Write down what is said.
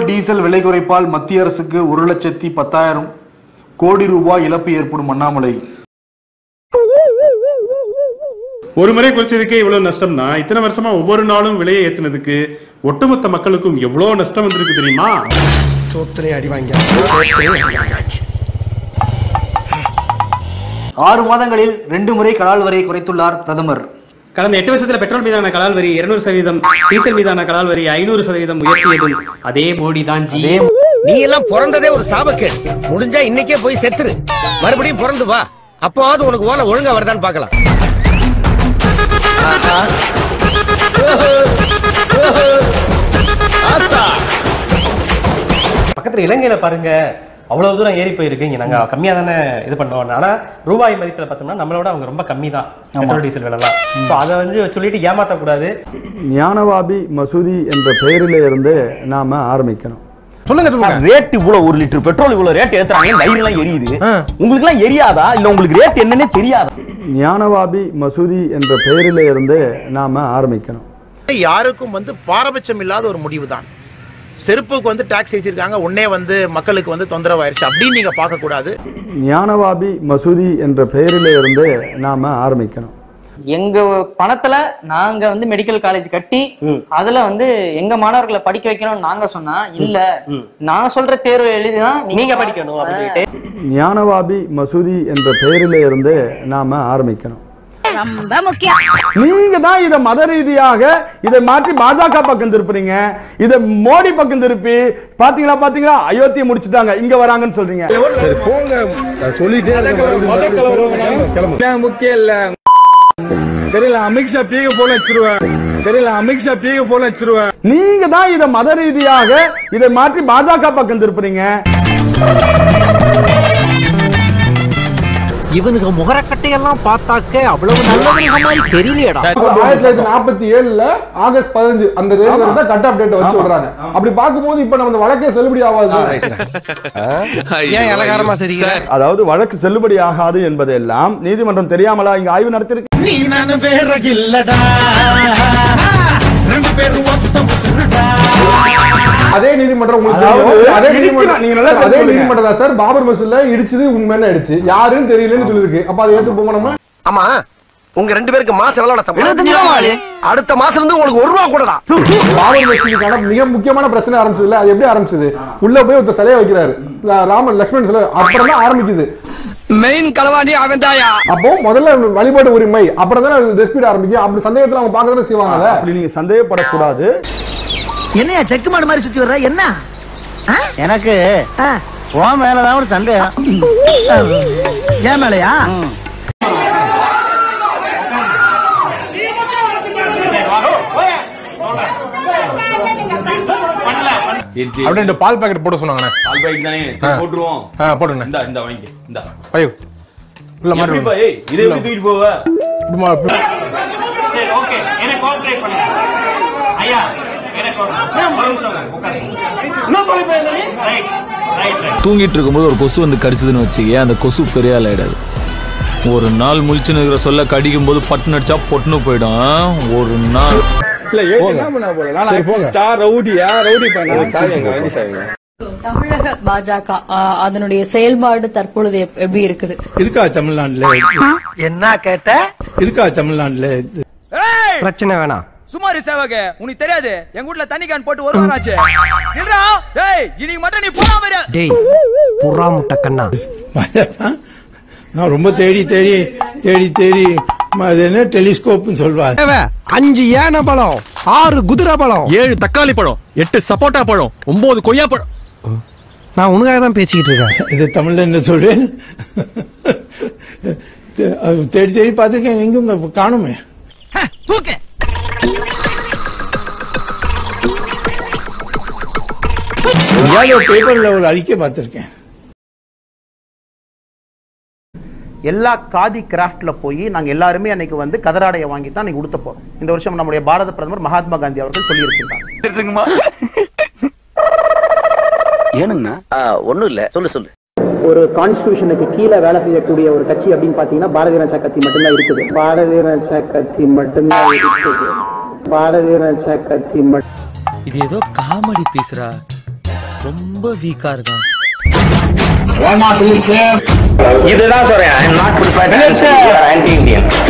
Diesel விலை குறைப்பால் மத்திய அரசுக்கு ஒரு லட்சத்தி பத்தாயிரம் கோடி ரூபாய் இழப்பு ஏற்படும் அண்ணாமலை ஒரு முறை குறைச்சதுக்கே இவ்வளவு நஷ்டம்னா இத்தனை வருஷமா ஒவ்வொரு நாளும் விலையை ஏத்துனதுக்கு ஒட்டுமொத்த மக்களுக்கும் எவ்வளவு நஷ்டம் வந்திருக்கு தெரியுமா சோத்திரை அடி வாங்க சோத்திரை அடி வாங்காச்சு ஆறு மாதங்களில் ரெண்டு முறை கலால் வரியை குறைத்துள்ளார் பிரதமர் கடந்த எட்டு வருஷத்துல பெட்ரோல் மீதான கலால் வரி இருநூறு சதவீதம் டீசல் மீதான கலால் வரி ஐநூறு சதவீதம் உயர்த்தியதும் அதே மோடி தான் ஜி நீ எல்லாம் பிறந்ததே ஒரு சாபக்கேடு முடிஞ்சா இன்னைக்கே போய் செத்துரு மறுபடியும் பிறந்து வா அப்போவாவது உனக்கு ஓலை ஒழுங்கா வருதான்னு பார்க்கலாம் பக்கத்துல இலங்கையில பாருங்க அவ்வளவு தூரம் ஏறி போயிருக்கு இங்க நாங்க கம்மியா தானே இது பண்ணோம் ஆனா ரூபாய் மதிப்புல பார்த்தோம்னா நம்மளோட அவங்க ரொம்ப கம்மி தான் பெட்ரோல் டீசல் விலைலாம் ஸோ அதை வந்து சொல்லிட்டு ஏமாத்தக்கூடாது ஞானவாபி மசூதி என்ற பெயரில் இருந்து நாம ஆரம்பிக்கணும் சொல்லுங்க ரேட் இவ்வளவு ஒரு லிட்டர் பெட்ரோல் இவ்வளவு ரேட் ஏத்துறாங்க வயிறு எல்லாம் எரியுது உங்களுக்கு எல்லாம் எரியாதா இல்ல உங்களுக்கு ரேட் என்னன்னே தெரியாதா ஞானவாபி மசூதி என்ற பெயரில் இருந்து நாம ஆரம்பிக்கணும் யாருக்கும் வந்து பாரபட்சம் இல்லாத ஒரு முடிவு தான் செருப்புக்கு வந்து டாக்ஸ் வச்சிருக்காங்க உடனே வந்து மக்களுக்கு வந்து தொந்தரவாயிருச்சு அப்படின்னு நீங்க பார்க்க கூடாது ஞானவாபி மசூதி என்ற பெயரில் இருந்து நாம ஆரம்பிக்கணும் எங்க பணத்துல நாங்க வந்து மெடிக்கல் காலேஜ் கட்டி அதுல வந்து எங்க மாணவர்களை படிக்க வைக்கணும்னு நாங்க சொன்னா இல்ல நான் சொல்ற தேர்வு எழுதிதான் நீங்க படிக்கணும் அப்படின்னு ஞானவாபி மசூதி என்ற பெயரில் இருந்து நாம ஆரம்பிக்கணும் ரொம்ப முக்கியம் நீங்க தான் இதை மத ரீதியாக இதை மாற்றி பாஜக பக்கம் திருப்புறீங்க இதை மோடி பக்கம் திருப்பி பாத்தீங்களா பாத்தீங்களா அயோத்தியை முடிச்சிட்டாங்க இங்க வராங்கன்னு சொல்றீங்க சரி போங்க சொல்லிட்டே முக்கியம் இல்ல தெரியல அமித்ஷா பீக போல வச்சிருவேன் தெரியல அமித்ஷா பீக போல வச்சிருவேன் நீங்க தான் இதை மத ரீதியாக இதை மாற்றி பாஜக பக்கம் திருப்புறீங்க இவனுக்கு முகரக்கட்டையெல்லாம் பார்த்தாக்க அவ்வளவு நல்லவனுங்க மாதிரி தெரியலையடா ஆயிரத்தி தொள்ளாயிரத்தி நாற்பத்தி ஏழுல ஆகஸ்ட் பதினஞ்சு அந்த ரேட் தான் கட் அப்டேட் வச்சு விடுறாங்க அப்படி பார்க்கும்போது இப்ப நம்ம இந்த வழக்கே செல்லுபடி ஆகாது ஏன் இலகாரமா சரிங்க அதாவது வழக்கு செல்லுபடி ஆகாது என்பதெல்லாம் நீதிமன்றம் தெரியாமலா இங்க ஆய்வு நடத்திருக்கு நீ நானு வேற இல்லடா ரெண்டு பேரும் அதே நீதிமன்றம் உங்களுக்கு அதாவது தெரியும். அதே இடிக்கணும். நீதிமன்றம் நீங்க நல்லா அதே தெரிஞ்சுக்கோங்க. நீதிமன்றம் தான் சார் பாபர் மசூல்ல இடிச்சது உண்மைன்னு ஆயிடுச்சு யாருன்னு தெரியலன்னு சொல்லிருக்கு அப்ப அதை ஏத்து போங்க நம்ம ஆமா உங்க ரெண்டு பேருக்கு மாசம் எவ்வளவு தம்பி அடுத்த மாசம் இருந்து உங்களுக்கு ஒரு ரூபா கூடடா பாபர் மசூதிக்கான மிக முக்கியமான பிரச்சனை ஆரம்பிச்சது அது எப்படி ஆரம்பிச்சது உள்ள போய் ஒருத்தர் சிலையை வைக்கிறாரு ராமன் லக்ஷ்மணன் சிலை அப்புறம் தான் ஆரம்பிக்குது மெயின் களவாணி அவன் தாயா அப்போ முதல்ல வழிபாடு உரிமை அப்புறம் தான் ரெஸ்பீட் ஆரம்பிக்கும் அப்படி சந்தேகத்துல அவங்க பார்க்க தானே செய்வாங்க அதை. அப்படி நீங்க சந்தேகப்படக்கூடாது என்னையா செக்கு மாடு மாதிரி சுத்தி வர்ற என்ன எனக்கு உன் மேலதான் ஒரு சந்தேகம் ஏன் மேலையா அப்படியே ரெண்டு பால் பாக்கெட் போட சொன்னாங்கண்ணே பால் பாக்கெட் தானே ஆ. போட்டுருவோம் ஆ, போடுங்க. இந்த இந்த வாங்கிக்க இந்த ஐயோ உள்ள மாட்டி எப்படிப்பா, விடுங்க. ஏய், இதை எப்படி தூக்கிட்டு போவ இப்படிமா, இப்படி. தூங்கிட்டு இருக்கும்போது ஒரு கொசு வந்து கடிச்சதுன்னு வச்சுக்கே அந்த கொசு பெரிய ஆள் ஆயிடாது ஒரு நாள் முழிச்சுன்னு இருக்கிற சொல்ல கடிக்கும் போது பட்டுன்னு அடிச்சா பொட்டுன்னு போயிடும் ஒரு நாள் இல்ல ஏன் என்ன பண்ண போற நான் ஸ்டார் ரவுடியா ரவுடி பண்ண சாரி எங்க வண்டி சாரிங்க தமிழக பாஜக ஆ, அதனுடைய செயல்பாடு தற்பொழுது எப்- எப்படி இருக்குது இருக்கா தமிழ்நாட்டுல என்ன கேட்ட இருக்கா தமிழ்நாட்டுல பிரச்சனை வேணாம் சுமாரி சேவக உனக்கு தெரியாது எங்க வீட்ல தண்ணி கேன் போட்டு ஒரு வாரம் ஆச்சு நில்றா டேய் இன்னைக்கு மட்டும் நீ போடாம இரு டேய் புறா முட்டை கண்ணா நான் ரொம்ப தேடி தேடி தேடி தேடி ம, அது என்ன டெலிஸ்கோப்னு சொல்வாங்க அஞ்சு ஏன பழம் ஆறு குதிரை பழம் ஏழு தக்காளி பழம் எட்டு சப்போட்டா பழம் ஒன்பது கொய்யா பழம் நான் உனக்காக தான் பேசிக்கிட்டு இருக்கேன் இது தமிழ்ல என்ன சொல்றேன் அது தேடி தேடி பார்த்துருக்கேன் எங்கும் காணுமே தூக்கு எங்கேயாவது ஒரு பேப்பர்ல ஒரு அறிக்கை பார்த்திருக்கேன் எல்லா காதி கிராஃப்ட்ல போய் நாங்க எல்லாருமே அன்னைக்கு வந்து கதராடையை வாங்கி தான் அன்னைக்கு உடுத்த போறோம் இந்த வருஷம் நம்முடைய பாரத பிரதமர் மகாத்மா காந்தி அவர்கள் சொல்லியிருக்கிறார் ஏனுங்கண்ணா ஒண்ணும் இல்ல சொல்லு சொல்லு ஒரு கான்ஸ்டியூஷனுக்கு கீழே வேலை செய்யக்கூடிய ஒரு கட்சி அப்படின்னு பாத்தீங்கன்னா பாரதிய ஜனதா கட்சி மட்டும்தான் இருக்குது பாரதிய ஜனதா கட்சி மட்டும்தான் இருக்குது பாரதிய ஜனதா கட்சி மட்டும் இது ஏதோ காமெடி பேசுறா ரொம்ப வீக்கா இருக்கான் இதுதான் சொல்றேன் I am not prepared aunty Indian